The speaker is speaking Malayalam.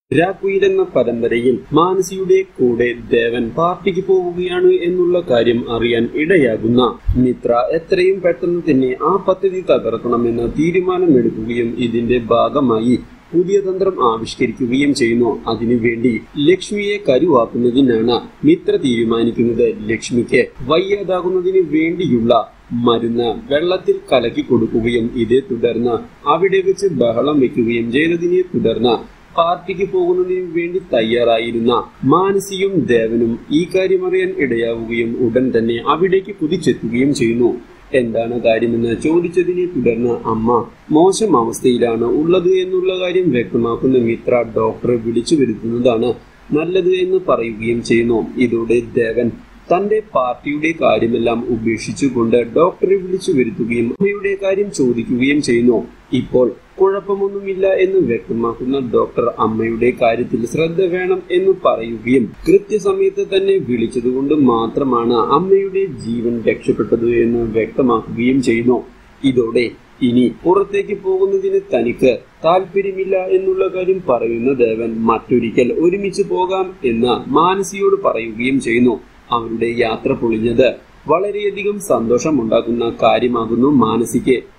രാക്കുയിൽ എന്ന പരമ്പരയിൽ മാനസിയുടെ കൂടെ ദേവൻ പാർട്ടിക്ക് പോവുകയാണ് എന്നുള്ള കാര്യം അറിയാൻ ഇടയാകുന്ന മിത്ര എത്രയും പെട്ടെന്ന് തന്നെ ആ പദ്ധതി തകർക്കണമെന്ന് തീരുമാനമെടുക്കുകയും ഇതിന്റെ ഭാഗമായി പുതിയ തന്ത്രം ആവിഷ്കരിക്കുകയും ചെയ്യുന്നു അതിനുവേണ്ടി ലക്ഷ്മിയെ കരുവാക്കുന്നതിനാണ് മിത്ര തീരുമാനിക്കുന്നത് ലക്ഷ്മിക്ക് വയ്യാതാകുന്നതിന് വേണ്ടിയുള്ള മരുന്ന് വെള്ളത്തിൽ കലക്കി കൊടുക്കുകയും ഇതേ തുടർന്ന് അവിടെ വെച്ച് ബഹളം വെക്കുകയും ചെയ്തതിനെ തുടർന്ന് പാർട്ടിക്ക് പോകുന്നതിന് വേണ്ടി തയ്യാറായിരുന്ന മാനസിയും ദേവനും ഈ കാര്യം അറിയാൻ ഇടയാവുകയും ഉടൻ തന്നെ അവിടേക്ക് കുതിച്ചെത്തുകയും ചെയ്യുന്നു എന്താണ് കാര്യമെന്ന് ചോദിച്ചതിനെ തുടർന്ന് അമ്മ മോശം അവസ്ഥയിലാണ് ഉള്ളത് എന്നുള്ള കാര്യം വ്യക്തമാക്കുന്ന മിത്ര ഡോക്ടറെ വിളിച്ചു വരുത്തുന്നതാണ് നല്ലത് എന്ന് പറയുകയും ചെയ്യുന്നു ഇതോടെ ദേവൻ തന്റെ പാർട്ടിയുടെ കാര്യമെല്ലാം ഉപേക്ഷിച്ചുകൊണ്ട് ഡോക്ടറെ വിളിച്ചു വരുത്തുകയും അമ്മയുടെ കാര്യം ചോദിക്കുകയും ചെയ്യുന്നു ഇപ്പോൾ കുഴപ്പമൊന്നുമില്ല എന്ന് വ്യക്തമാക്കുന്ന ഡോക്ടർ അമ്മയുടെ കാര്യത്തിൽ ശ്രദ്ധ വേണം എന്ന് പറയുകയും കൃത്യസമയത്ത് തന്നെ വിളിച്ചതുകൊണ്ട് മാത്രമാണ് അമ്മയുടെ ജീവൻ രക്ഷപ്പെട്ടത് എന്ന് വ്യക്തമാക്കുകയും ചെയ്യുന്നു ഇതോടെ ഇനി പുറത്തേക്ക് പോകുന്നതിന് തനിക്ക് താല്പര്യമില്ല എന്നുള്ള കാര്യം പറയുന്ന ദേവൻ മറ്റൊരിക്കൽ ഒരുമിച്ച് പോകാം എന്ന് മാനസിയോട് പറയുകയും ചെയ്യുന്നു അവരുടെ യാത്ര പൊളിഞ്ഞത് വളരെയധികം സന്തോഷമുണ്ടാക്കുന്ന കാര്യമാകുന്നു മാനസിക്ക്